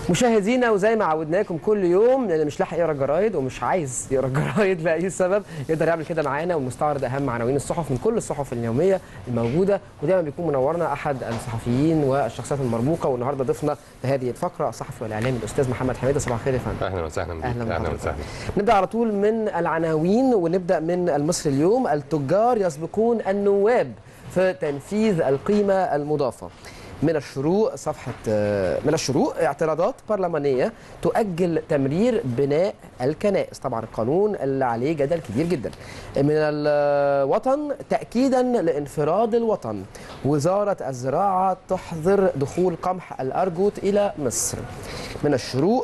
مشاهدينا وزي ما عودناكم كل يوم اللي مش لاحق يقرا الجرايد ومش عايز يقرا الجرايد لاي سبب يقدر يعمل كده معانا ونستعرض اهم عناوين الصحف من كل الصحف اليوميه الموجوده ودايما بيكون منورنا احد الصحفيين والشخصيات المرموقه والنهارده ضيفنا لهذه الفقره الصحفي والاعلامي الاستاذ محمد حميده صباح الخير يا فندم اهلا وسهلا بك اهلا اهلا بحضرتك. وسهلا نبدا على طول من العناوين ونبدا من المصري اليوم التجار يسبقون النواب في تنفيذ القيمه المضافه من الشروق صفحة آه، من الشروق اعتراضات برلمانية تؤجل تمرير بناء الكنائس طبعا القانون اللي عليه جدل كبير جدا من الوطن تأكيدا لانفراد الوطن وزارة الزراعة تحظر دخول قمح الأرجوت إلى مصر من الشروق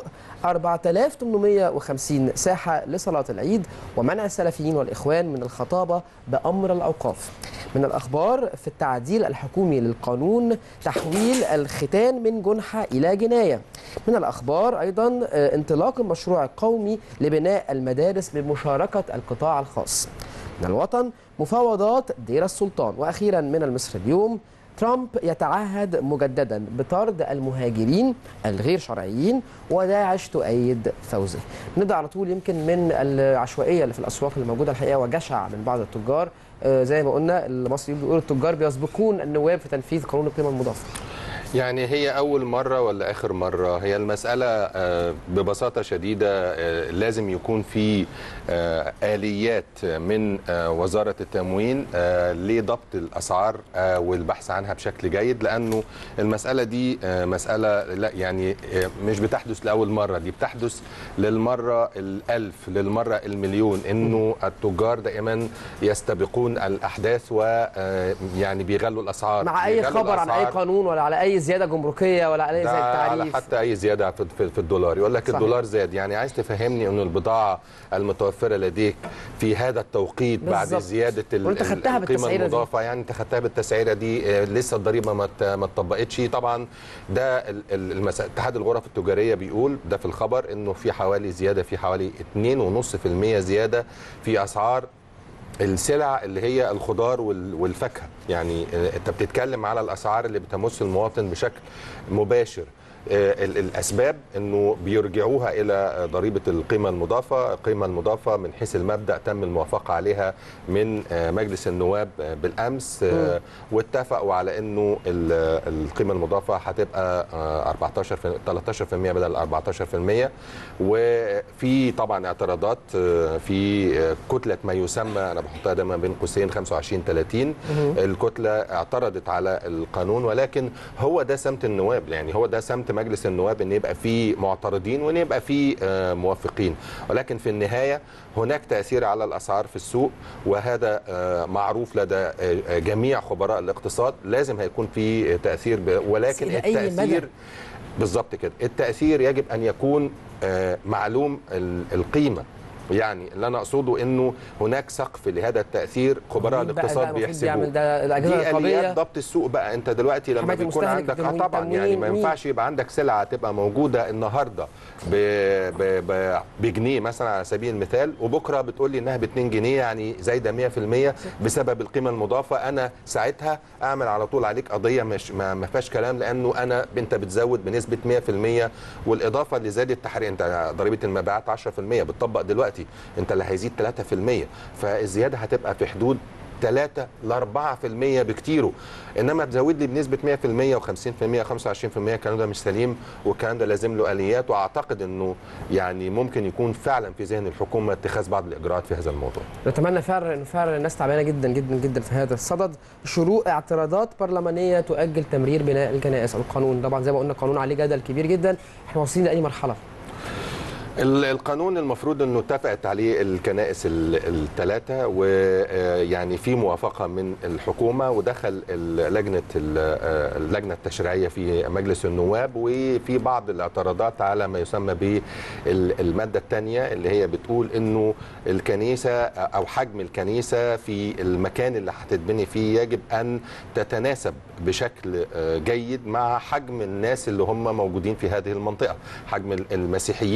4850 ساحة لصلاة العيد ومنع السلفيين والإخوان من الخطابة بأمر الأوقاف من الأخبار في التعديل الحكومي للقانون تحويل الختان من جنحة إلى جناية من الأخبار أيضا آه، انطلاق المشروع القومي لبناء المدارس بمشاركة القطاع الخاص من الوطن مفاوضات دير السلطان وأخيرا من المصري اليوم ترامب يتعهد مجددا بطرد المهاجرين الغير شرعيين وداعش تؤيد فوزه نبدا على طول يمكن من العشوائيه اللي في الاسواق اللي موجوده الحقيقه وجشع من بعض التجار آه، زي ما قلنا المصريين بيقولوا التجار بيسبقون النواب في تنفيذ قانون القيمه المضافه يعني هي أول مرة ولا آخر مرة هي المسألة آه، ببساطة شديدة آه، لازم يكون في آه، آليات من آه، وزارة التموين آه، لضبط الأسعار آه، والبحث عنها بشكل جيد لأنه المسألة دي آه، مسألة لا يعني آه، مش بتحدث لأول مرة دي بتحدث للمرة الألف للمرة المليون إنه التجار دائما يستبقون الأحداث ويعني بيغلوا الأسعار مع اي بيغلوا خبر عن اي الأسعار. قانون ولا على اي زياده جمركيه ولا على اي ده زياده على تعريف حتى اي زياده في, في, في الدولار يقول لك صحيح. الدولار زاد يعني عايز تفهمني ان البضاعه المتوفره لديك في هذا التوقيت بعد بالظبط. زياده ال- وأنت ال- خدتها القيمه بالتسعيرة دي. المضافه يعني انت خدتها بالتسعيره دي آه، لسه الضريبه ما ات- ما اتطبقتش طبعا ده ال- ال- المس- اتحاد الغرف التجاريه بيقول ده في الخبر انه في حوالي زياده في حوالي 2.5% زياده في اسعار السلع اللي هي الخضار وال- والفاكهه يعني آه، انت بتتكلم على الاسعار اللي بتمس المواطن بشكل مباشر آه، ال- الاسباب انه بيرجعوها الى آه، ضريبه القيمه المضافه، القيمه المضافه من حيث المبدا تم الموافقه عليها من آه، مجلس النواب آه، بالامس آه، واتفقوا على انه ال- القيمه المضافه هتبقى آه، 14 في 13% بدل 14% وفي طبعا اعتراضات آه، في آه، كتله ما يسمى انا بحطها دايما بين قوسين 25 30 الكتله اعترضت على القانون ولكن هو ده سمت النواب يعني هو ده سمت مجلس النواب ان يبقى في معترضين وان يبقى في آه، موافقين ولكن في النهايه هناك تاثير على الاسعار في السوق وهذا آه، معروف لدى آه، آه، جميع خبراء الاقتصاد لازم هيكون في تاثير ب- ولكن إلى أي مدى؟ التاثير بالظبط كده التاثير يجب ان يكون آه، معلوم ال- القيمه يعني اللي انا اقصده انه هناك سقف لهذا التاثير خبراء مين بقى الاقتصاد ده المفروض بيحسبوه بيعمل ده الاجهزه دي اليات الرقابيه ضبط السوق بقى انت دلوقتي لما حماية بيكون المستهلك، عندك اه التموين، طبعا يعني ما مين؟ ينفعش يبقى عندك سلعه تبقى موجوده النهارده ب... ب... ب... بجنيه مثلا على سبيل المثال وبكره بتقول لي انها ب 2 جنيه يعني زايده 100% بسبب القيمه المضافه انا ساعتها اعمل على طول عليك قضيه مش ما, ما فيهاش كلام لانه انا انت بتزود بنسبه 100% والاضافه اللي زادت تحرير انت ضريبه المبيعات 10% بتطبق دلوقتي انت اللي هيزيد 3% فالزياده هتبقى في حدود 3 ل 4% بكتيره انما تزود لي بنسبه 100% و50% 25% الكلام ده مش سليم والكلام ده لازم له اليات واعتقد انه يعني ممكن يكون فعلا في ذهن الحكومه اتخاذ بعض الاجراءات في هذا الموضوع نتمنى فعلا ان فعلا الناس تعبانه جدا جدا جدا في هذا الصدد شروق اعتراضات برلمانيه تؤجل تمرير بناء الكنائس القانون طبعا زي ما قلنا قانون عليه جدل كبير جدا احنا واصلين لاي مرحله ال- القانون المفروض انه اتفقت عليه الكنائس الثلاثه ويعني في موافقه من الحكومه ودخل ال- لجنه ال- آه، اللجنه التشريعيه في مجلس النواب وفي بعض الاعتراضات على ما يسمى بالماده الثانيه اللي هي بتقول انه الكنيسه او حجم الكنيسه في المكان اللي هتتبني فيه يجب ان تتناسب بشكل آه، جيد مع حجم الناس اللي هم موجودين في هذه المنطقه حجم المسيحيين في هذه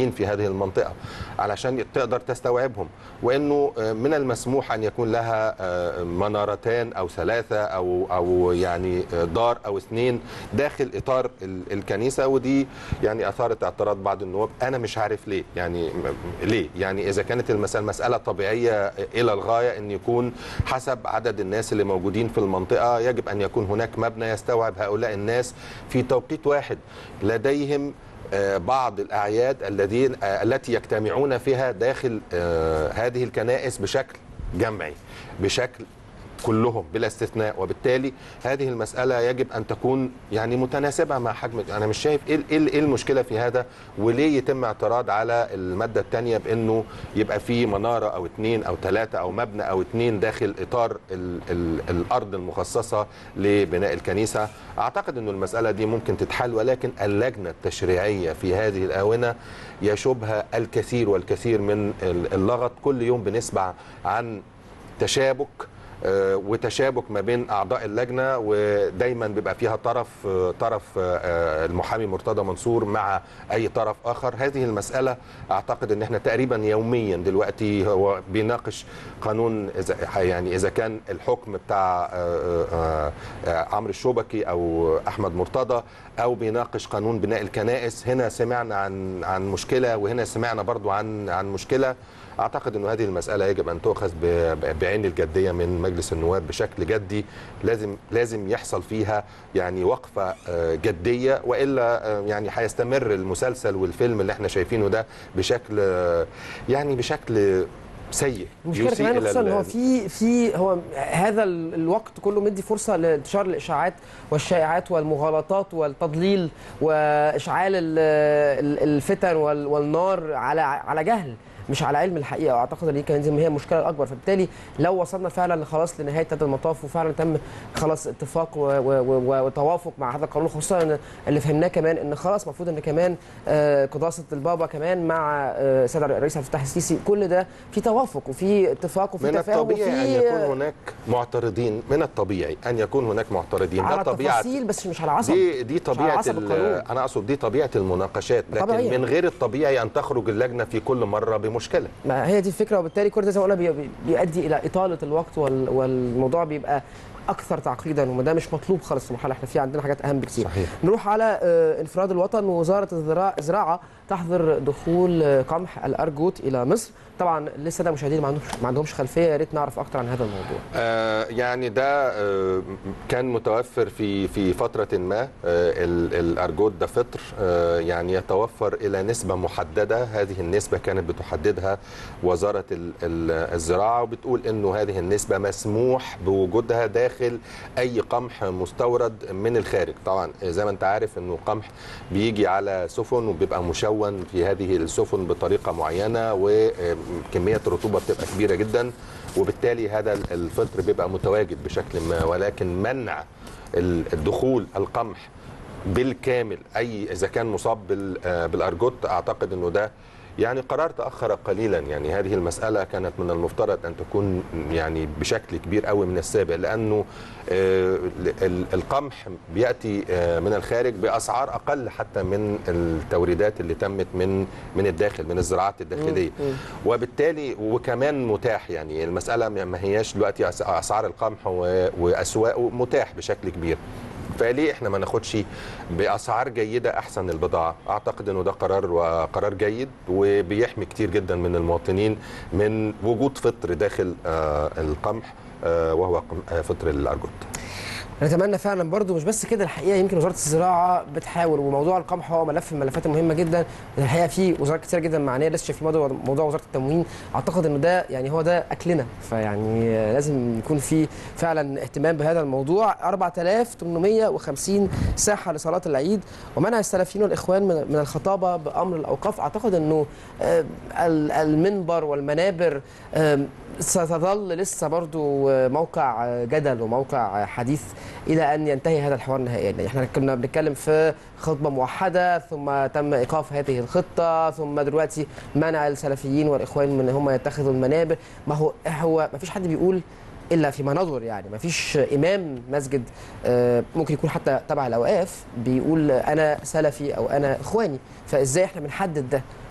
المنطقه علشان تقدر تستوعبهم وانه آه، من المسموح ان يكون لها آه، منارتان او ثلاثه او او يعني آه، دار او اثنين داخل اطار ال- الكنيسه ودي يعني اثارت اعتراض بعض النواب انا مش عارف ليه يعني م- ليه يعني اذا كانت المساله مساله طبيعيه الى الغايه ان يكون حسب عدد الناس اللي موجودين في المنطقه يجب ان يكون هناك مبنى يستوعب هؤلاء الناس في توقيت واحد لديهم آه، بعض الاعياد الذين آه، التي يجتمعون فيها داخل آه، هذه الكنائس بشكل جمعي بشكل كلهم بلا استثناء وبالتالي هذه المسألة يجب أن تكون يعني متناسبة مع حجم أنا مش شايف إيه إيه إيه المشكلة في هذا وليه يتم اعتراض على المادة الثانية بأنه يبقى في منارة أو اتنين أو ثلاثة أو مبنى أو اتنين داخل إطار ال ال الأرض المخصصة لبناء الكنيسة أعتقد أنه المسألة دي ممكن تتحل ولكن اللجنة التشريعية في هذه الآونة يشوبها الكثير والكثير من ال- اللغط كل يوم بنسمع عن تشابك آه، وتشابك ما بين اعضاء اللجنه ودايما بيبقى فيها طرف آه، طرف آه، المحامي مرتضى منصور مع اي طرف اخر هذه المساله اعتقد ان احنا تقريبا يوميا دلوقتي هو بيناقش قانون اذا يعني اذا كان الحكم بتاع آه، آه، آه، عمرو الشوبكي او احمد مرتضى او بيناقش قانون بناء الكنائس هنا سمعنا عن عن مشكله وهنا سمعنا برضو عن عن مشكله اعتقد انه هذه المساله يجب ان تؤخذ ب- بعين الجديه من مجلس النواب بشكل جدي لازم لازم يحصل فيها يعني وقفه آه، جديه والا آه، يعني هيستمر المسلسل والفيلم اللي احنا شايفينه ده بشكل آه، يعني بشكل سيء المشكله يسيء كمان إلى خصوصا ان ال- هو في في هو هذا ال- الوقت كله مدي فرصه لانتشار الاشاعات والشائعات والمغالطات والتضليل واشعال ال- ال- الفتن وال- والنار على على جهل مش على علم الحقيقه واعتقد ان دي كانت هي المشكله الاكبر فبالتالي لو وصلنا فعلا خلاص لنهايه هذا المطاف وفعلا تم خلاص اتفاق و- و- و- وتوافق مع هذا القانون خصوصا إن اللي فهمناه كمان ان خلاص المفروض ان كمان آه، قداسه البابا كمان مع آه، سيد الرئيس عبد الفتاح السيسي كل ده في توافق وفي اتفاق وفي من تفاهم الطبيعي ان وفي يكون هناك معترضين من الطبيعي ان يكون هناك معترضين على ده طبيعه التفاصيل بس مش على عصب دي دي على طبيعه حسب ال- القانون. انا اقصد دي طبيعه المناقشات لكن طبيعية. من غير الطبيعي ان تخرج اللجنه في كل مره بمشكله ما هي دي الفكره وبالتالي كل ده زي ما قلنا بي- بي- بيؤدي الى اطاله الوقت وال- والموضوع بيبقى اكثر تعقيدا وده مش مطلوب خالص في المرحله احنا في عندنا حاجات اهم بكثير صحيح. نروح على آه، انفراد الوطن ووزاره الزراعه الزراعة تحظر دخول آه، قمح الارجوت الى مصر طبعا لسه ده مشاهدين ما عندهمش ما عندهمش خلفيه يا ريت نعرف اكتر عن هذا الموضوع آه يعني ده آه كان متوفر في في فتره ما آه ال- الارجوت ده فطر آه يعني يتوفر الى نسبه محدده هذه النسبه كانت بتحددها وزاره ال- ال- الزراعه وبتقول انه هذه النسبه مسموح بوجودها داخل اي قمح مستورد من الخارج طبعا زي ما انت عارف انه القمح بيجي على سفن وبيبقى مشون في هذه السفن بطريقه معينه وكميه الرطوبه بتبقى كبيره جدا وبالتالي هذا الفلتر بيبقى متواجد بشكل ما ولكن منع ال- الدخول القمح بالكامل اي اذا كان مصاب بال- آه، بالارجوت اعتقد انه ده يعني قرار تاخر قليلا يعني هذه المساله كانت من المفترض ان تكون يعني بشكل كبير قوي من السابق لانه آه، ال- القمح بياتي آه، من الخارج باسعار اقل حتى من التوريدات اللي تمت من من الداخل من الزراعات الداخليه وبالتالي وكمان متاح يعني المساله ما هياش دلوقتي أس- اسعار القمح و- واسواقه متاح بشكل كبير فليه احنا ما ناخدش باسعار جيده احسن البضاعه اعتقد انه ده قرار وقرار جيد وبيحمي كتير جدا من المواطنين من وجود فطر داخل آه، القمح آه، وهو قم- آه، فطر الارجوت نتمنى فعلا برضو مش بس كده الحقيقه يمكن وزاره الزراعه بتحاول وموضوع القمح هو ملف من الملفات المهمه جدا الحقيقه في وزارات كتير جدا معنيه لسه في موضوع موضوع وزاره التموين اعتقد انه ده يعني هو ده اكلنا فيعني لازم يكون في فعلا اهتمام بهذا الموضوع 4850 ساحه لصلاه العيد ومنع السلفيين والاخوان من من الخطابه بامر الاوقاف اعتقد انه آه، ال- المنبر والمنابر آم، ستظل لسه برضو موقع جدل وموقع حديث الى ان ينتهي هذا الحوار نهائيا يعني احنا كنا بنتكلم في خطبه موحده ثم تم ايقاف هذه الخطه ثم دلوقتي منع السلفيين والاخوان من ان هم يتخذوا المنابر ما هو هو ما فيش حد بيقول الا فيما نظر يعني ما فيش امام مسجد آه، ممكن يكون حتى تبع الاوقاف بيقول انا سلفي او انا اخواني فازاي احنا بنحدد ده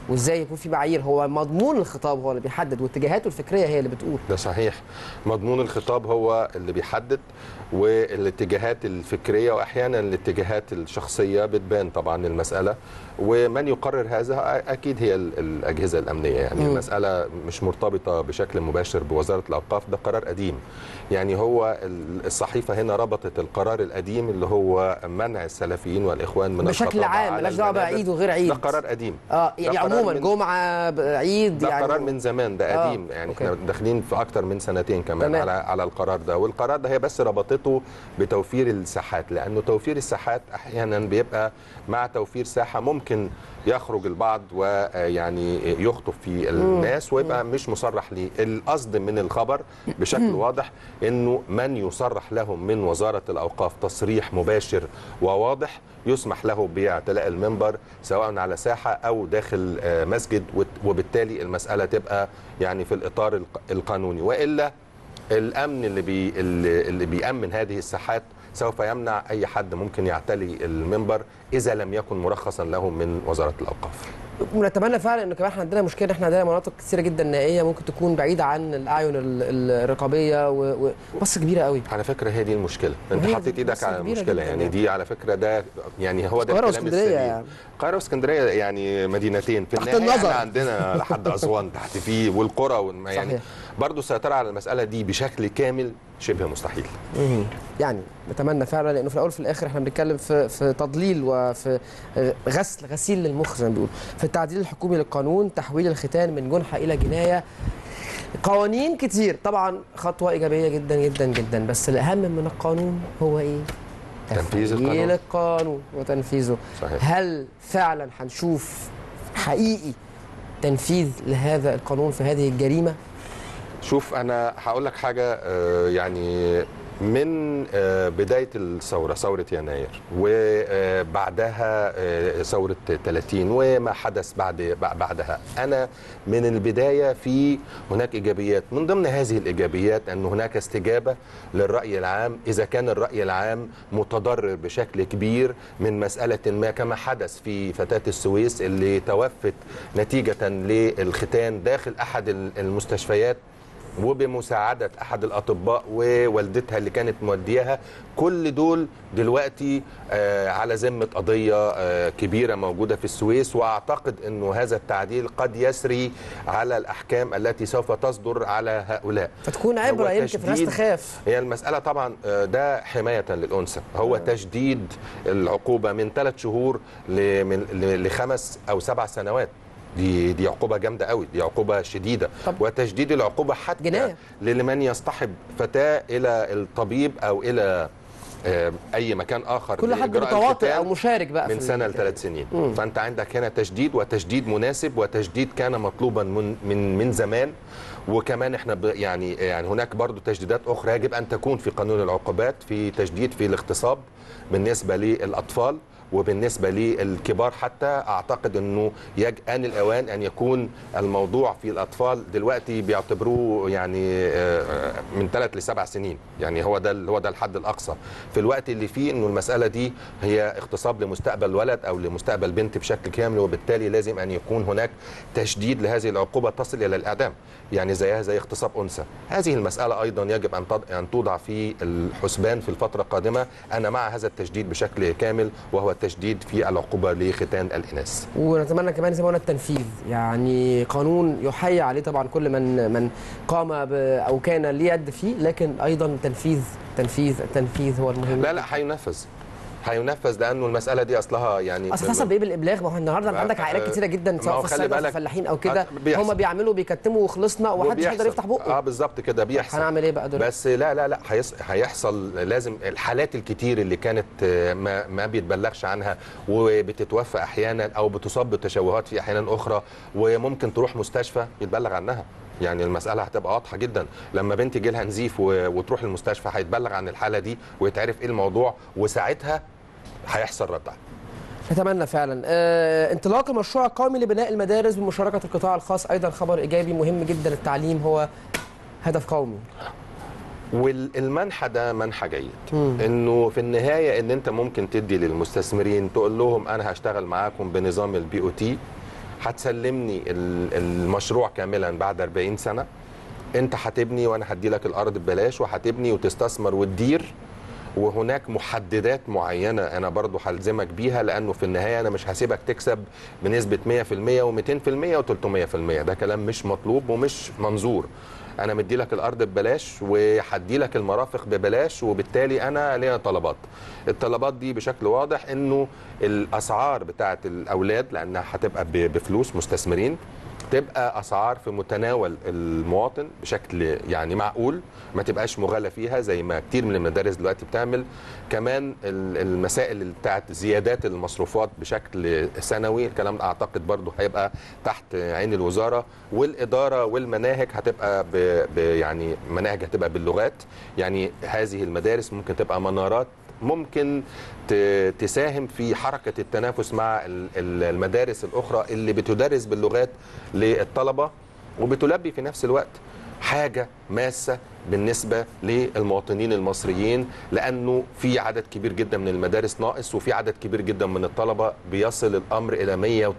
وازاي يكون في معايير هو مضمون الخطاب هو اللي بيحدد واتجاهاته الفكريه هي اللي بتقول ده صحيح مضمون الخطاب هو اللي بيحدد والاتجاهات الفكريه واحيانا الاتجاهات الشخصيه بتبان طبعا المساله ومن يقرر هذا اكيد هي ال- الاجهزه الامنيه يعني مم. المساله مش مرتبطه بشكل مباشر بوزاره الاوقاف ده قرار قديم يعني هو ال- الصحيفه هنا ربطت القرار القديم اللي هو منع السلفيين والاخوان من بشكل الخطابة عام على مالهاش دعوه المنابر. بعيد وغير عيد ده قرار قديم اه يعني ده قرار عموما من- جمعه ب- عيد ده يعني قرار من زمان ده آه، قديم يعني أوكي. احنا داخلين في اكتر من سنتين كمان تمام. على على القرار ده والقرار ده هي بس ربطته بتوفير الساحات لانه توفير الساحات احيانا بيبقى مع توفير ساحه ممكن يخرج البعض ويعني يخطف في الناس ويبقى مش مصرح ليه القصد من الخبر بشكل واضح انه من يصرح لهم من وزاره الاوقاف تصريح مباشر وواضح يسمح له باعتلاء المنبر سواء على ساحه او داخل آه، مسجد وت- وبالتالي المساله تبقى يعني في الاطار الق- القانوني والا الامن اللي بي اللي اللي بيامن هذه الساحات سوف يمنع اي حد ممكن يعتلي المنبر اذا لم يكن مرخصا له من وزاره الاوقاف ونتمنى فعلا انه كمان احنا عندنا مشكله احنا عندنا مناطق كثيره جدا نائيه ممكن تكون بعيده عن الاعين ال- الرقابيه و- ومصر كبيره قوي على فكره هي دي المشكله انت وهي حطيت دي ايدك مصر على كبيرة المشكله جداً يعني يعني. دي على فكره ده يعني هو ده القاهرة الكلام واسكندرية السليم يعني. القاهره واسكندريه يعني مدينتين في تحت النهايه النظر. احنا عندنا لحد اسوان تحت فيه والقرى والم- يعني صحيح. برضه السيطره على المساله دي بشكل كامل شبه مستحيل مهم. يعني نتمنى فعلا لانه في الاول وفي الاخر احنا بنتكلم في في تضليل وفي غسل غسيل للمخ زي ما بيقولوا في التعديل الحكومي للقانون تحويل الختان من جنحه الى جنايه قوانين كتير طبعا خطوه ايجابيه جدا جدا جدا بس الاهم من القانون هو ايه تنفيذ تفعيل القانون. القانون وتنفيذه صحيح. هل فعلا هنشوف حقيقي تنفيذ لهذا القانون في هذه الجريمه شوف انا هقول لك حاجه آه، يعني من آه، بدايه الثوره ثوره يناير وبعدها ثوره 30 وما حدث بعد بعدها انا من البدايه في هناك ايجابيات من ضمن هذه الايجابيات ان هناك استجابه للراي العام اذا كان الراي العام متضرر بشكل كبير من مساله ما كما حدث في فتاه السويس اللي توفت نتيجه للختان داخل احد المستشفيات وبمساعدة أحد الأطباء ووالدتها اللي كانت مودياها كل دول دلوقتي آه، على ذمة قضية آه، كبيرة موجودة في السويس وأعتقد أنه هذا التعديل قد يسري على الأحكام التي سوف تصدر على هؤلاء فتكون هو عبره يمكن في ناس تشديد- تخاف هي المسألة طبعا آه، ده حماية للأنثى هو تجديد العقوبة من ثلاث شهور لمن- ل- لخمس أو سبع سنوات دي دي عقوبة جامدة قوي دي عقوبة شديدة طب. وتجديد العقوبة حتى جناية. لمن يصطحب فتاة إلى الطبيب أو إلى آه، أي مكان آخر كل حد لإجراء متواطئ الختان او مشارك بقى من في سنه ال- لثلاث سنين مم. فانت عندك هنا تجديد وتجديد مناسب وتجديد كان مطلوبا من من من زمان وكمان احنا ب يعني يعني هناك برضو تجديدات اخرى يجب ان تكون في قانون العقوبات في تجديد في الاغتصاب بالنسبه للاطفال وبالنسبة للكبار حتى أعتقد أنه يج آن الأوان أن يكون الموضوع في الأطفال دلوقتي بيعتبروه يعني آه، من ثلاث لسبع سنين يعني هو ده هو ده الحد الأقصى في الوقت اللي فيه أنه المسألة دي هي اغتصاب لمستقبل ولد أو لمستقبل بنت بشكل كامل وبالتالي لازم أن يكون هناك تشديد لهذه العقوبة تصل إلى الإعدام يعني زيها زي اغتصاب أنثى هذه المسألة أيضا يجب أن تض- أن توضع في الحسبان في الفترة القادمة أنا مع هذا التجديد بشكل كامل وهو التجديد في العقوبة لختان الإناث ونتمنى كمان زي ما قلنا التنفيذ يعني قانون يحيي عليه طبعا كل من من قام ب او كان ليه يد فيه لكن ايضا تنفيذ تنفيذ التنفيذ هو المهم لا لا هينفذ هينفذ لانه المساله دي اصلها يعني اصل حسب ايه بالابلاغ ما هو النهارده انت ما- عندك عائلات آه، كتيره جدا ما سواء هو في خلي الصعيد او في بالك- الفلاحين او كده آه، بيحصل. هم بيعملوا بيكتموا وخلصنا ومحدش وبيحصل. يقدر يفتح اه بقه بالظبط كده بيحصل هنعمل ايه بقى دلوقتي بس لا لا لا هيص- هيحصل لازم الحالات الكتير اللي كانت آه، ما ما بيتبلغش عنها وبتتوفى احيانا او بتصاب بتشوهات في احيانا اخرى وممكن تروح مستشفى يتبلغ عنها يعني المسألة هتبقى واضحة جدا لما بنت يجي لها نزيف و- وتروح المستشفى هيتبلغ عن الحالة دي ويتعرف ايه الموضوع وساعتها هيحصل ردع نتمنى فعلا آه، انطلاق المشروع القومي لبناء المدارس بمشاركه القطاع الخاص ايضا خبر ايجابي مهم جدا التعليم هو هدف قومي والمنحى ده منحى جيد انه في النهايه ان انت ممكن تدي للمستثمرين تقول لهم انا هشتغل معاكم بنظام البي او تي هتسلمني ال- المشروع كاملا بعد 40 سنه انت هتبني وانا هدي لك الارض ببلاش وهتبني وتستثمر وتدير وهناك محددات معينه انا برضو هلزمك بيها لانه في النهايه انا مش هسيبك تكسب بنسبه 100% و200% و300% ده كلام مش مطلوب ومش منظور انا مدي لك الارض ببلاش وهدي لك المرافق ببلاش وبالتالي انا ليا طلبات الطلبات دي بشكل واضح انه الاسعار بتاعه الاولاد لانها هتبقى ب- بفلوس مستثمرين تبقى اسعار في متناول المواطن بشكل يعني معقول ما تبقاش مغالى فيها زي ما كتير من المدارس دلوقتي بتعمل كمان ال- المسائل اللي بتاعت زيادات المصروفات بشكل سنوي الكلام ده اعتقد برضو هيبقى تحت عين الوزاره والاداره والمناهج هتبقى ب ب يعني مناهج هتبقى باللغات يعني هذه المدارس ممكن تبقى منارات ممكن ت- تساهم في حركة التنافس مع ال- ال- المدارس الأخرى اللي بتدرس باللغات للطلبة وبتلبي في نفس الوقت حاجة ماسة بالنسبة للمواطنين المصريين لأنه في عدد كبير جدا من المدارس ناقص وفي عدد كبير جدا من الطلبة بيصل الأمر إلى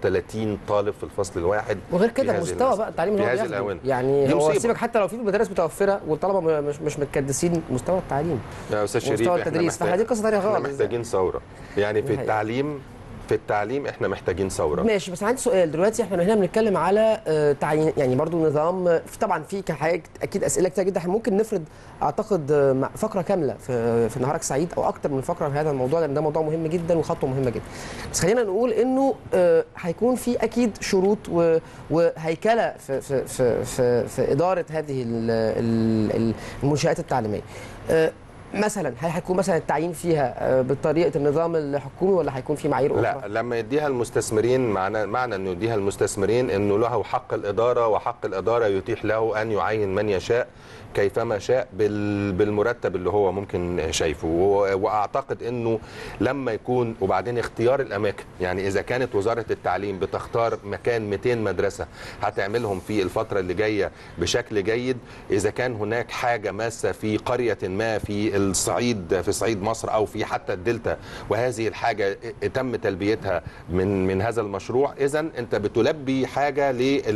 130 طالب في الفصل الواحد وغير في كده هذه مستوى المسألة. بقى التعليم اللي في هو هذه بياخده الآونة يعني دي هو مصيبة. سيبك حتى لو في مدارس متوفره والطلبه م- مش مش متكدسين مستوى التعليم يا استاذ ومستوى شريف احنا التدريس، فاحنا محتاج- دي قصة تانية احنا خالص. محتاجين ثوره يعني في دي حقيقة. التعليم في التعليم احنا محتاجين ثوره ماشي بس عندي سؤال دلوقتي احنا هنا بنتكلم على آه، تعيين يعني برضو نظام آه، في طبعا في كحاجات اكيد اسئله كتير جدا احنا ممكن نفرد اعتقد آه، مع- فقره كامله في في نهارك سعيد او اكتر من فقره في هذا الموضوع لان ده موضوع مهم جدا وخطوه مهمه جدا بس خلينا نقول انه آه، هيكون في اكيد شروط و- وهيكله في في في في, في اداره هذه ال- ال- المنشات التعليميه آه، مثلا هل هيكون مثلا التعيين فيها آه، بطريقه النظام الحكومي ولا هيكون في معايير اخرى؟ لا لما يديها المستثمرين معنى معنى انه يديها المستثمرين انه له حق الاداره وحق الاداره يتيح له ان يعين من يشاء كيفما شاء بال- بالمرتب اللي هو ممكن شايفه و- واعتقد انه لما يكون وبعدين اختيار الاماكن يعني اذا كانت وزاره التعليم بتختار مكان 200 مدرسه هتعملهم في الفتره اللي جايه بشكل جيد اذا كان هناك حاجه ماسه في قريه ما في الصعيد في صعيد مصر او في حتى الدلتا وهذه الحاجه تم تلبيتها من من هذا المشروع اذا انت بتلبي حاجه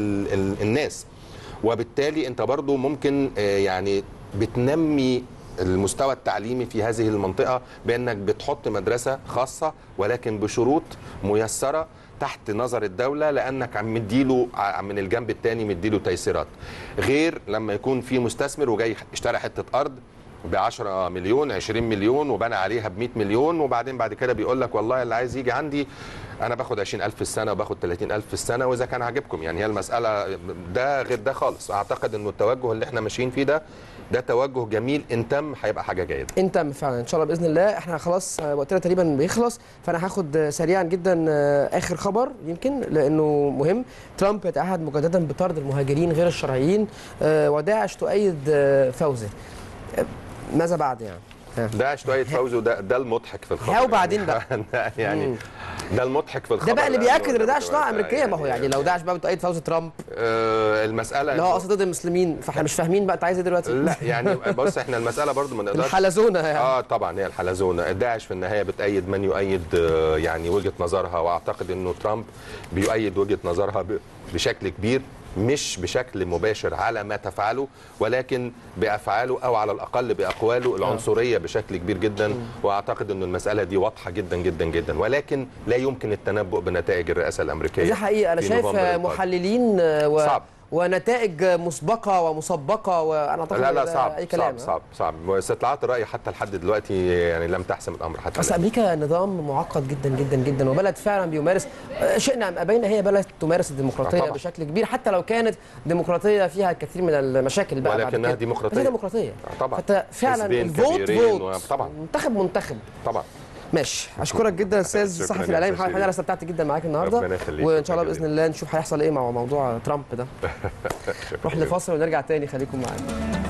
للناس وبالتالي انت برضو ممكن آه، يعني بتنمي المستوى التعليمي في هذه المنطقة بأنك بتحط مدرسة خاصة ولكن بشروط ميسرة تحت نظر الدولة لأنك عم مديله ع- من الجنب الثاني مديله تيسيرات غير لما يكون في مستثمر وجاي اشترى حتة أرض ب 10 مليون 20 مليون وبنى عليها ب 100 مليون وبعدين بعد كده بيقول لك والله اللي عايز يجي عندي انا باخد 20000 في السنه وباخد 30000 في السنه واذا كان عاجبكم يعني هي المساله ده غير ده خالص اعتقد انه التوجه اللي احنا ماشيين فيه ده ده توجه جميل ان تم هيبقى حاجه جيده انت فعلا ان شاء الله باذن الله احنا خلاص آه، وقتنا تقريبا بيخلص فانا هاخد آه، سريعا جدا آه، اخر خبر يمكن لانه مهم ترامب يتعهد مجددا بطرد المهاجرين غير الشرعيين آه، وداعش تؤيد آه، فوزه آه، ماذا بعد يعني ها. ده شويه فوز وده ده المضحك في الخبر ها وبعدين يعني بقى. ده يعني مم. ده المضحك في الخبر ده بقى اللي لأنه بياكد ان داعش طلع بتبقى- امريكيه ما هو يعني لو داعش بقى بتؤيد فوز ترامب آه المساله اللي هو إنه- اصلا ضد المسلمين فاحنا مش فاهمين بقى انت عايز ايه دلوقتي لا يعني بص احنا المساله برضو ما نقدرش الحلزونه يعني اه طبعا هي الحلزونه داعش في النهايه بتأيد من يؤيد آه، يعني وجهه نظرها واعتقد انه ترامب بيؤيد وجهه نظرها ب- بشكل كبير مش بشكل مباشر على ما تفعله ولكن بافعاله او على الاقل باقواله العنصريه بشكل كبير جدا واعتقد انه المساله دي واضحه جدا جدا جدا ولكن لا يمكن التنبؤ بنتائج الرئاسه الامريكيه دي حقيقه انا في شايف نوفمبر آه، القادم. محللين آه، و... صعب. ونتائج مسبقه ومسبقه وانا اعتقد لا لا ده صعب اي كلام صعب صعب صعب واستطلاعات الراي حتى لحد دلوقتي يعني لم تحسم الامر حتى بس الآن. امريكا نظام معقد جدا جدا جدا وبلد فعلا بيمارس آه، شئنا ام ابينا هي بلد تمارس الديمقراطيه آه، طبعا. بشكل كبير حتى لو كانت ديمقراطيه فيها الكثير من المشاكل بقى بعد ولكنها كده. ديمقراطية. بس هي ديمقراطيه آه، طبعا. فانت فعلا حزبين الفوت كبيرين فوت طبعا. منتخب منتخب طبعا ماشي اشكرك جدا استاذ شكراً الصحفي يا الاعلامي أستاذ محمد حميد شريف. انا استمتعت جدا معاك النهارده ربنا يخليك. وان شاء الله شكراً باذن الله نشوف هيحصل ايه مع موضوع ترامب ده نروح لفاصل ونرجع تاني خليكم معانا